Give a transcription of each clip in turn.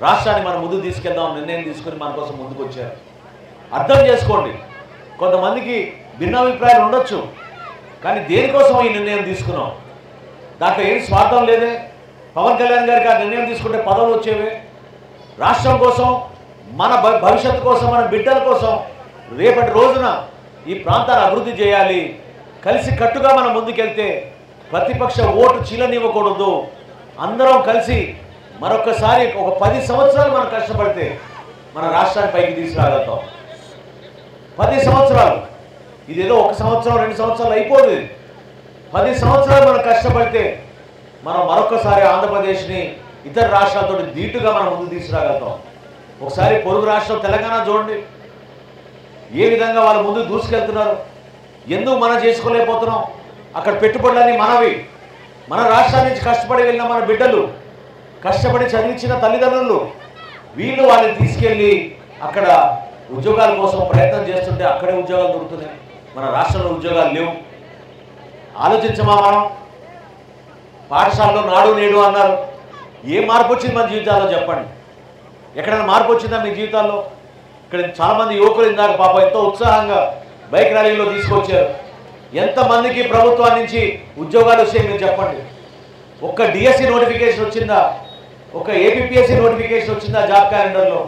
రాష్ట్రాన్ని మనం ముందుకు తీసుకెళ్దాం నిర్ణయం తీసుకుని మన కోసం ముందుకు వచ్చారు అర్థం చేసుకోండి కొంతమందికి భిన్నాభిప్రాయాలు ఉండొచ్చు కానీ దేనికోసం ఈ నిర్ణయం తీసుకున్నాం దాంట్లో ఏం స్వార్థం లేదే పవన్ కళ్యాణ్ గారికి ఆ నిర్ణయం తీసుకుంటే పదవులు వచ్చేవే రాష్ట్రం కోసం మన భ- భవిష్యత్తు కోసం మన బిడ్డల కోసం రేపటి రోజున ఈ ప్రాంతాన్ని అభివృద్ధి చేయాలి కలిసి కట్టుగా మనం ముందుకెళ్తే ప్రతిపక్ష ఓటు చీలనివ్వకూడదు అందరం కలిసి మరొకసారి ఒక పది సంవత్సరాలు మనం కష్టపడితే మన రాష్ట్రాన్ని పైకి తీసుకురాగలుగుతాం పది సంవత్సరాలు ఇదేదో ఒక సంవత్సరం రెండు సంవత్సరాలు అయిపోదు ఇది. పది సంవత్సరాలు మనం కష్టపడితే మనం మరొకసారి ఆంధ్రప్రదేశ్ని ఇతర రాష్ట్రాలతో ధీటుగా మనం ముందుకు తీసుకురాగలుగుతాం ఒకసారి పొరుగు రాష్ట్రం తెలంగాణ చూడండి ఏ విధంగా వాళ్ళు ముందుకు దూసుకెళ్తున్నారు ఎందుకు మనం చేసుకోలేకపోతున్నాం అక్కడ పెట్టుబడులన్నీ మనవి మన రాష్ట్రం నుంచి కష్టపడి వెళ్ళిన మన బిడ్డలు కష్టపడి చదివించిన తల్లిదండ్రులు వీళ్ళు వాళ్ళని తీసుకెళ్ళి అక్కడ ఉద్యోగాల కోసం ప్రయత్నం చేస్తుంటే అక్కడే ఉద్యోగాలు దొరుకుతున్నాయి మన రాష్ట్రంలో ఉద్యోగాలు లేవు ఆలోచించమా మనం పాఠశాలలో నాడు నేడు అన్నారు ఏ మార్పు వచ్చింది మన జీవితాల్లో చెప్పండి ఎక్కడైనా మార్పు వచ్చిందా మీ జీవితాల్లో ఇక్కడ చాలామంది యువకులు ఇందాక పాప ఎంతో ఉత్సాహంగా బైక్ ర్యాలీలో తీసుకొచ్చారు ఎంతమందికి ప్రభుత్వం నుంచి ఉద్యోగాలు వచ్చాయి మీరు చెప్పండి ఒక్క డిఎస్సి నోటిఫికేషన్ వచ్చిందా ఒక ఏపీఎస్సి నోటిఫికేషన్ వచ్చిందా జాబ్ క్యాలెండర్లో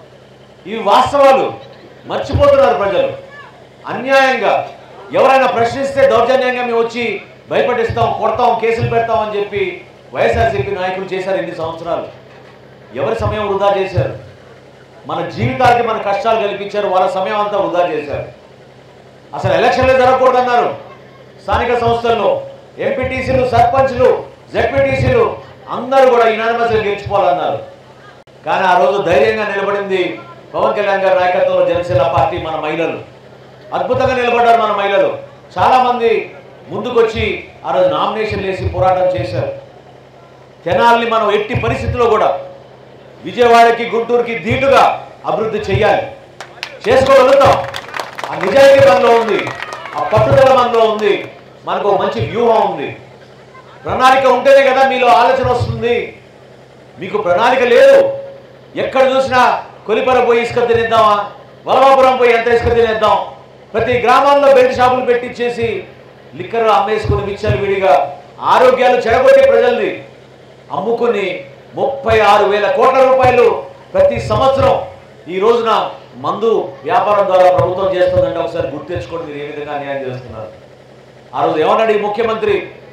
ఇవి వాస్తవాలు మర్చిపోతున్నారు ప్రజలు అన్యాయంగా ఎవరైనా ప్రశ్నిస్తే దౌర్జన్యంగా మేము వచ్చి భయపడిస్తాం కొడతాం కేసులు పెడతాం అని చెప్పి వైఎస్ఆర్సీపీ నాయకులు చేశారు ఎన్ని సంవత్సరాలు ఎవరి సమయం వృధా చేశారు మన జీవితాలకి మన కష్టాలు కల్పించారు వాళ్ళ సమయం అంతా వృధా చేశారు అసలు ఎలక్షన్లే జరగకూడదన్నారు స్థానిక సంస్థల్లో ఎంపీటీసీలు సర్పంచ్లు జెడ్పీటీసీలు అందరూ కూడా యునానిమస్గా గెలిచిపోవాలన్నారు కానీ ఆ రోజు ధైర్యంగా నిలబడింది పవన్ కళ్యాణ్ గారి నాయకత్వంలో జనసేన పార్టీ మన మహిళలు అద్భుతంగా నిలబడ్డారు మన మహిళలు చాలా మంది ముందుకొచ్చి ఆ రోజు నామినేషన్ వేసి పోరాటం చేశారు తెనాల్ని మనం ఎట్టి పరిస్థితుల్లో కూడా విజయవాడకి గుంటూరుకి ధీటుగా అభివృద్ధి చేయాలి చేసుకోగలుగుతాం ఆ నిజాయితీ మనలో ఉంది ఆ పట్టుదల మనలో ఉంది మనకు ఒక మంచి వ్యూహం ఉంది ప్రణాళిక ఉంటేనే కదా మీలో ఆలోచన వస్తుంది మీకు ప్రణాళిక లేదు ఎక్కడ చూసినా కొలిపర పోయి ఇసుక తినేద్దామా వలవాపురం పోయి ఎంత ఇసుక తినేద్దాం ప్రతి గ్రామాల్లో బెల్ట్ షాపులు పెట్టించేసి లిక్కర్ అమ్మేసుకుని మిక్చర్ విడిగా ఆరోగ్యాలు చెడగొట్టే ప్రజల్ని అమ్ముకుని ముప్పై ఆరు వేల కోట్ల రూపాయలు ప్రతి సంవత్సరం ఈ రోజున మందు వ్యాపారం ద్వారా ప్రభుత్వం చేస్తుందంటే ఒకసారి గుర్తు తెచ్చుకోండి మీరు ఏ విధంగా అన్యాయం చేస్తున్నారు ఆ రోజు ఏమన్నాడు ఈ ముఖ్యమంత్రి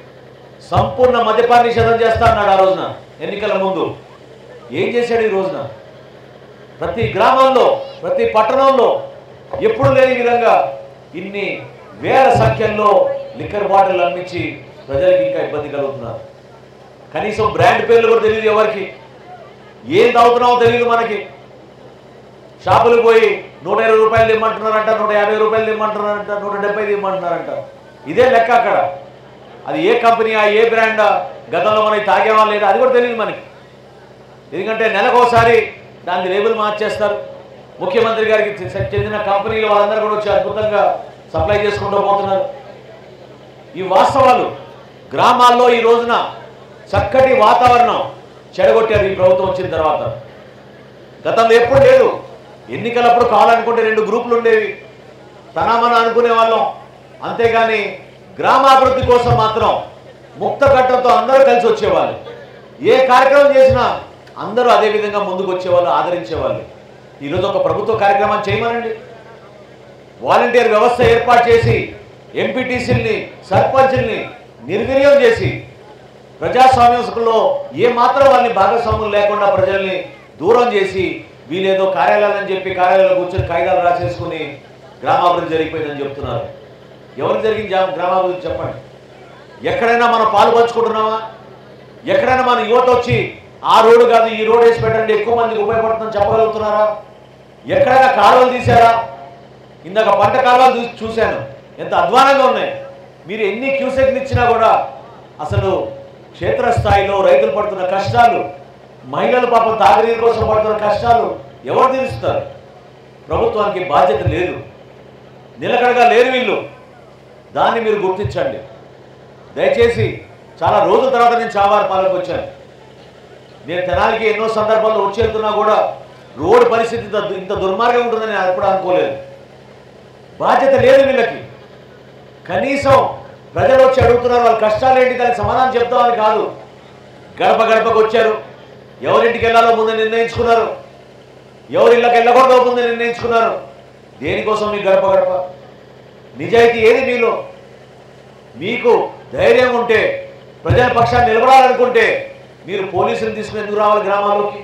సంపూర్ణ మద్యపాన నిషేధం చేస్తా అన్నాడు ఆ రోజున ఎన్నికల ముందు ఏం చేశాడు ఈ రోజున ప్రతి గ్రామంలో ప్రతి పట్టణంలో ఎప్పుడు లేని విధంగా ఇన్ని వేల సంఖ్యల్లో లిక్కర్ బాటిల్ అమ్మించి ప్రజలకు ఇంకా ఇబ్బంది కలుగుతున్నారు కనీసం బ్రాండ్ పేర్లు కూడా తెలియదు ఎవరికి ఏం తాగుతున్నామో తెలియదు మనకి షాపులకు పోయి నూట ఇరవై రూపాయలు ఇమ్మంటున్నారంట నూట యాభై రూపాయలు ఇమ్మంటున్నారంట నూట డెబ్బై ఇమ్మంటున్నారంట ఇదే లెక్క అక్కడ అది ఏ కంపెనీయా ఏ బ్రాండా గతంలో మనకి తాగేవా లేదా అది కూడా తెలియదు మనకి ఎందుకంటే నెలకోసారి దాని లేబుల్ మార్చేస్తారు ముఖ్యమంత్రి గారికి చె- చెందిన కంపెనీలు వాళ్ళందరూ కూడా వచ్చి అద్భుతంగా సప్లై చేసుకుంటూ పోతున్నారు ఈ వాస్తవాలు గ్రామాల్లో ఈ రోజున చక్కటి వాతావరణం చెడగొట్టారు ఈ ప్రభుత్వం వచ్చిన తర్వాత గతంలో ఎప్పుడు లేదు ఎన్నికలప్పుడు కావాలనుకుంటే రెండు గ్రూపులు ఉండేవి తనమన అనుకునే వాళ్ళం అంతేగాని గ్రామాభివృద్ధి కోసం మాత్రం ముక్త కట్టంతో అందరూ కలిసి వచ్చేవాళ్ళు ఏ కార్యక్రమం చేసినా అందరూ అదే విధంగా ముందుకు వచ్చేవాళ్ళు ఆదరించేవాళ్ళు ఈరోజు ఒక ప్రభుత్వ కార్యక్రమం చేయమనండి వాలంటీర్ వ్యవస్థ ఏర్పాటు చేసి ఎంపీటీసీల్ని సర్పంచ్ల్ని నిర్వీర్యం చేసి ప్రజాస్వామ్యంలో ఏ మాత్రం వాళ్ళని భాగస్వాములు లేకుండా ప్రజల్ని దూరం చేసి వీళ్ళేదో కార్యాలయాలని చెప్పి కార్యాలయంలో కూర్చొని కాగితాలు రాసేసుకుని గ్రామాభివృద్ధి జరిగిపోయిందని చెప్తున్నారు ఎవరికి జరిగింది జా- గ్రామాభివృద్ధి చెప్పండి ఎక్కడైనా మనం పాలు పంచుకుంటున్నామా ఎక్కడైనా మన యువత వచ్చి ఆ రోడ్డు కాదు ఈ రోడ్ వేసి పెట్టండి ఎక్కువ మందికి ఉపయోగపడుతుందని చెప్పగలుగుతున్నారా ఎక్కడైనా కాలువలు తీశారా ఇందాక పంట కాలువలు చూ చూశాను ఎంత అధ్వానంగా ఉన్నాయి మీరు ఎన్ని క్యూసెక్లు ఇచ్చినా కూడా అసలు క్షేత్రస్థాయిలో రైతులు పడుతున్న కష్టాలు మహిళలు పాపం తాగునీరు కోసం పడుతున్న కష్టాలు ఎవరు తీరుస్తారు ప్రభుత్వానికి బాధ్యత లేదు నిలకడగా లేరు వీళ్ళు దాన్ని మీరు గుర్తించండి దయచేసి చాలా రోజుల తర్వాత నేను చావారు పాలకు వచ్చాను నేను తెనాలికి ఎన్నో సందర్భాల్లో వచ్చి వెళ్తున్నా కూడా రోడ్డు పరిస్థితి ఇంత ఇంత దుర్మార్గం ఉంటుందని నేను ఎప్పుడు అనుకోలేదు బాధ్యత లేదు వీళ్ళకి కనీసం ప్రజలు వచ్చి అడుగుతున్నారు వాళ్ళ కష్టాలు ఏంటి దానికి సమాధానం చెప్తామని కాదు గడప గడపకు వచ్చారు ఎవరింటికి వెళ్ళాలో ముందు నిర్ణయించుకున్నారు ఎవరి ఇళ్ళకి వెళ్ళకూడదో ముందు నిర్ణయించుకున్నారు దేనికోసం మీ గడప గడప నిజాయితీ ఏది మీలో మీకు ధైర్యం ఉంటే ప్రజల పక్షాన్ని నిలబడాలనుకుంటే మీరు పోలీసులు తీసుకుని ఎందుకు రావాలి గ్రామాల్లోకి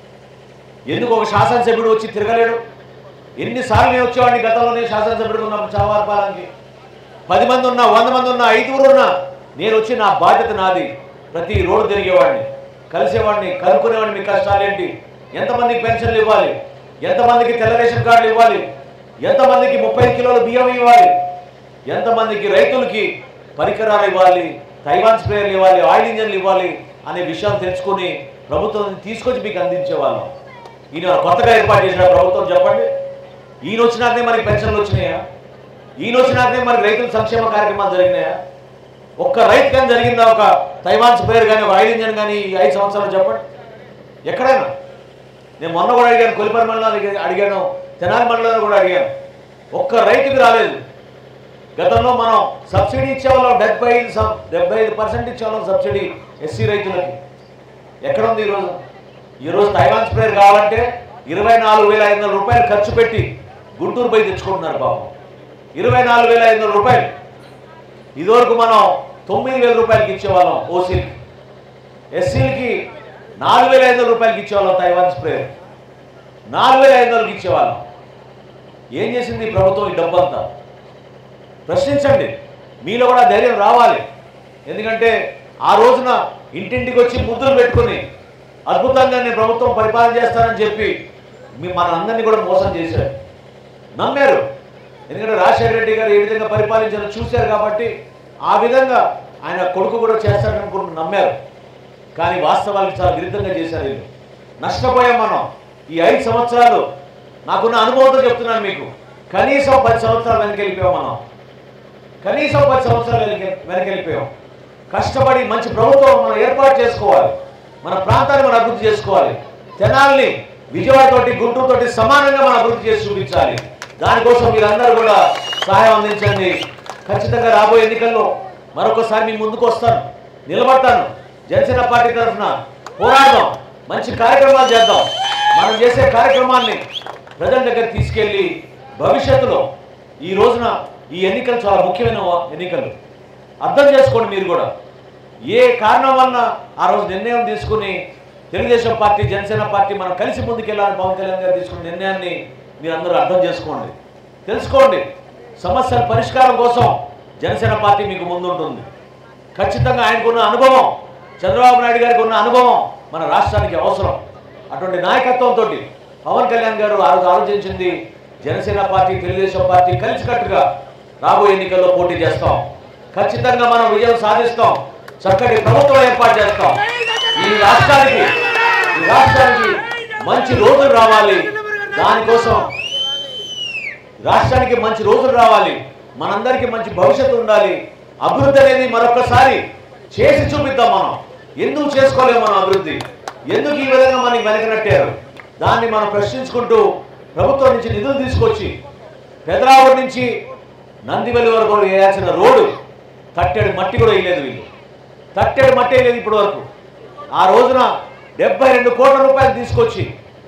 ఎందుకు ఒక శాసనసభ్యుడు వచ్చి తిరగలేడు ఎన్నిసార్లు నేను వచ్చేవాడిని గతంలో నేను శాసనసభ్యుడు ఉన్నప్పుడు చావారపాలనికి పది మంది ఉన్నా వంద మంది ఉన్నా ఐదుగురు ఉన్నా నేను వచ్చి నా బాధ్యత నాది ప్రతి రోడ్డు తిరిగేవాడిని కలిసేవాడిని కనుక్కునేవాడిని మీ కష్టాలేంటి ఎంతమందికి పెన్షన్లు ఇవ్వాలి ఎంతమందికి తెల్ల రేషన్ కార్డులు ఇవ్వాలి ఎంతమందికి ముప్పై కిలోల బియ్యం ఇవ్వాలి ఎంతమందికి రైతులకి పరికరాలు ఇవ్వాలి తైవాన్ స్ప్రేయర్లు ఇవ్వాలి ఆయిల్ ఇంజన్లు ఇవ్వాలి అనే విషయాలు తెలుసుకొని ప్రభుత్వం తీసుకొచ్చి మీకు అందించేవాళ్ళం ఈయన కొత్తగా ఏర్పాటు చేసిన ప్రభుత్వం చెప్పండి ఈయన వచ్చినాకనే మనకి పెన్షన్లు వచ్చినాయా ఈయన వచ్చినాకనే మనకి రైతుల సంక్షేమ కార్యక్రమాలు జరిగినాయా ఒక్క రైతు కానీ జరిగిందా ఒక తైవాన్ స్ప్రేయర్ కానీ ఒక ఆయిల్ ఇంజన్ కానీ ఈ ఐదు సంవత్సరాలు చెప్పండి ఎక్కడైనా నేను మొన్న కూడా అడిగాను కొలిపరి మండలం అడిగా- అడిగాను తెనాలి మండలంలో కూడా అడిగాను ఒక్క రైతుకి రాలేదు గతంలో మనం సబ్సిడీ ఇచ్చేవాళ్ళం డెబ్బై ఐదు సం- డెబ్బై ఐదు పర్సెంట్ ఇచ్చేవాళ్ళం సబ్సిడీ ఎస్సీ రైతులకి ఎక్కడ ఉంది ఈరోజు ఈరోజు తైవాన్ స్ప్రేయర్ కావాలంటే ఇరవై నాలుగు వేల ఐదు వందల రూపాయలు ఖర్చు పెట్టి గుంటూరు పోయి తెచ్చుకుంటున్నారు పాపం ఇరవై నాలుగు వేల ఐదు వందల రూపాయలు ఇదివరకు మనం తొమ్మిది వేల రూపాయలకి ఇచ్చేవాళ్ళం ఓసీలకి ఎస్సీలకి నాలుగు వేల ఐదు వందల రూపాయలకి ఇచ్చేవాళ్ళం తైవాన్ స్ప్రేయర్ నాలుగు వేల ఐదు వందలకి ఇచ్చేవాళ్ళం ఏం చేసింది ఈ ప్రభుత్వం ఈ డబ్బంతా ప్రశ్నించండి మీలో కూడా ధైర్యం రావాలి ఎందుకంటే ఆ రోజున ఇంటింటికి వచ్చి ముద్దులు పెట్టుకుని అద్భుతంగా నేను ప్రభుత్వం పరిపాలన చేస్తానని చెప్పి మీ మన అందరినీ కూడా మోసం చేశారు నమ్మారు ఎందుకంటే రాజశేఖర రెడ్డి గారు ఏ విధంగా పరిపాలించారో చూశారు కాబట్టి ఆ విధంగా ఆయన కొడుకు కూడా చేస్తారని అనుకుంటూ నమ్మారు కానీ వాస్తవాలకు చాలా విరుద్ధంగా చేశారు వీళ్ళు నష్టపోయాం మనం ఈ ఐదు సంవత్సరాలు నాకున్న అనుభవంతో చెప్తున్నాను మీకు కనీసం పది సంవత్సరాలు వెనకెళ్ళిపోయాం మనం కనీసం పది సంవత్సరాలు వెనక వెనకెళ్ళిపోయాం కష్టపడి మంచి ప్రభుత్వం మనం ఏర్పాటు చేసుకోవాలి మన ప్రాంతాన్ని మనం అభివృద్ధి చేసుకోవాలి తెనాల్ని విజయవాడతోటి గుంటూరుతోటి సమానంగా మనం అభివృద్ధి చేసి చూపించాలి దానికోసం మీరందరూ కూడా సహాయం అందించండి ఖచ్చితంగా రాబోయే ఎన్నికల్లో మరొకసారి మీ ముందుకు వస్తాను నిలబడతాను జనసేన పార్టీ తరఫున పోరాడదాం మంచి కార్యక్రమాలు చేద్దాం మనం చేసే కార్యక్రమాన్ని ప్రజల దగ్గర తీసుకెళ్ళి భవిష్యత్తులో ఈ రోజున ఈ ఎన్నికలు చాలా ముఖ్యమైన ఎన్నికలు అర్థం చేసుకోండి మీరు కూడా ఏ కారణం వలన ఆ రోజు నిర్ణయం తీసుకుని తెలుగుదేశం పార్టీ జనసేన పార్టీ మనం కలిసి ముందుకెళ్ళాలని పవన్ కళ్యాణ్ గారు తీసుకున్న నిర్ణయాన్ని మీరు అందరూ అర్థం చేసుకోండి తెలుసుకోండి సమస్యల పరిష్కారం కోసం జనసేన పార్టీ మీకు ముందుంటుంది ఖచ్చితంగా ఆయనకున్న అనుభవం చంద్రబాబు నాయుడు గారికి ఉన్న అనుభవం మన రాష్ట్రానికి అవసరం అటువంటి నాయకత్వంతో పవన్ కళ్యాణ్ గారు ఆ రోజు ఆలోచించింది జనసేన పార్టీ తెలుగుదేశం పార్టీ కలిసికట్టుగా రాబోయే ఎన్నికల్లో పోటీ చేస్తాం ఖచ్చితంగా మనం విజయం సాధిస్తాం చక్కటి ప్రభుత్వం ఏర్పాటు చేస్తాం ఈ రాష్ట్రానికి ఈ రాష్ట్రానికి మంచి రోజులు రావాలి దానికోసం రాష్ట్రానికి మంచి రోజులు రావాలి మనందరికీ మంచి భవిష్యత్తు ఉండాలి అభివృద్ధి అనేది మరొకసారి చేసి చూపిద్దాం మనం ఎందుకు చేసుకోలేము మనం అభివృద్ధి ఎందుకు ఈ విధంగా మనకి వెనకనట్టారు దాన్ని మనం ప్రశ్నించుకుంటూ ప్రభుత్వం నుంచి నిధులు తీసుకొచ్చి పెదరావుడి నుంచి నందివెల్లి వరకు వేయాల్సిన రోడ్డు తట్టెడు మట్టి కూడా వేయలేదు వీళ్ళు తట్టెడు మట్టి వేయలేదు ఇప్పటి వరకు ఆ రోజున డెబ్బై రెండు కోట్ల రూపాయలు తీసుకొచ్చి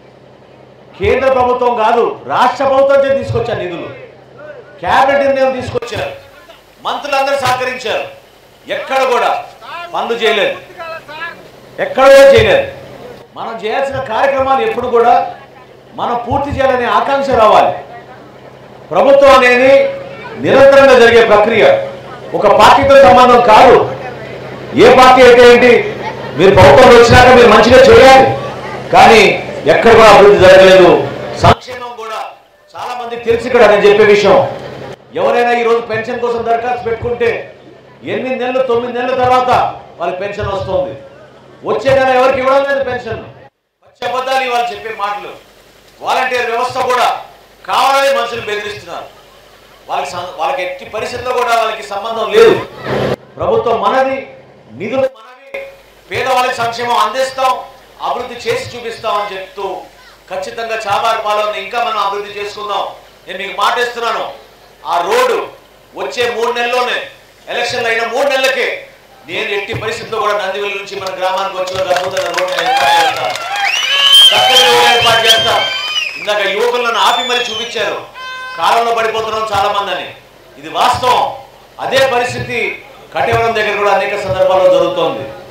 కేంద్ర ప్రభుత్వం కాదు రాష్ట్ర ప్రభుత్వం చే తీసుకొచ్చారు నిధులు కేబినెట్ నిర్ణయం తీసుకొచ్చారు మంత్రులందరూ సహకరించారు ఎక్కడ కూడా పనులు చేయలేదు ఎక్కడ కూడా చేయలేదు మనం చేయాల్సిన కార్యక్రమాలు ఎప్పుడు కూడా మనం పూర్తి చేయాలనే ఆకాంక్ష రావాలి ప్రభుత్వం అనేది నిరంతరంగా జరిగే ప్రక్రియ ఒక పార్టీతో సంబంధం కాదు ఏ పార్టీ అయితే ఏంటి మీరు ప్రభుత్వంలో వచ్చినాక మీరు మంచిగా చేయాలి కానీ ఎక్కడ కూడా అభివృద్ధి జరగలేదు సంక్షేమం కూడా చాలా మందికి తెలిసి ఇక్కడ నేను చెప్పే విషయం ఎవరైనా ఈ రోజు పెన్షన్ కోసం దరఖాస్తు పెట్టుకుంటే ఎనిమిది నెలలు తొమ్మిది నెలల తర్వాత వాళ్ళకి పెన్షన్ వస్తుంది వచ్చే నెల ఎవరికి ఇవ్వడం లేదు పెన్షన్ పచ్చి అబద్ధాలు ఇవాళ చెప్పే మాటలు వాలంటీర్ వ్యవస్థ కూడా కావాలని మనుషులు బెదిరిస్తున్నారు వాళ్ళకి సం- వాళ్ళకి ఎట్టి పరిస్థితుల్లో కూడా వాళ్ళకి సంబంధం లేదు ప్రభుత్వం మనది నిధులు మనవి పేదవాళ్ళకి సంక్షేమం అందిస్తాం అభివృద్ధి చేసి చూపిస్తామని చెప్తూ ఖచ్చితంగా చాబార్ పాలన ఇంకా మనం అభివృద్ధి చేసుకుందాం నేను మీకు మాట ఇస్తున్నాను ఆ రోడ్డు వచ్చే మూడు నెలల్లోనే ఎలక్షన్లు అయిన మూడు నెలలకే నేను ఎట్టి పరిస్థితుల్లో కూడా నందివెల్లి నుంచి మన గ్రామానికి వచ్చి ఒక అద్భుతమైన రోడ్డు నేను ఏర్పాటు చేస్తాను. చక్కటి రోడ్డు ఏర్పాటు చేస్తాం ఇందాక యువకులను ఆపి మరి చూపించారు కాలంలో పడిపోతున్నాం చాలా మంది అని ఇది వాస్తవం అదే పరిస్థితి కట్టేవరం దగ్గర కూడా అనేక సందర్భాల్లో జరుగుతోంది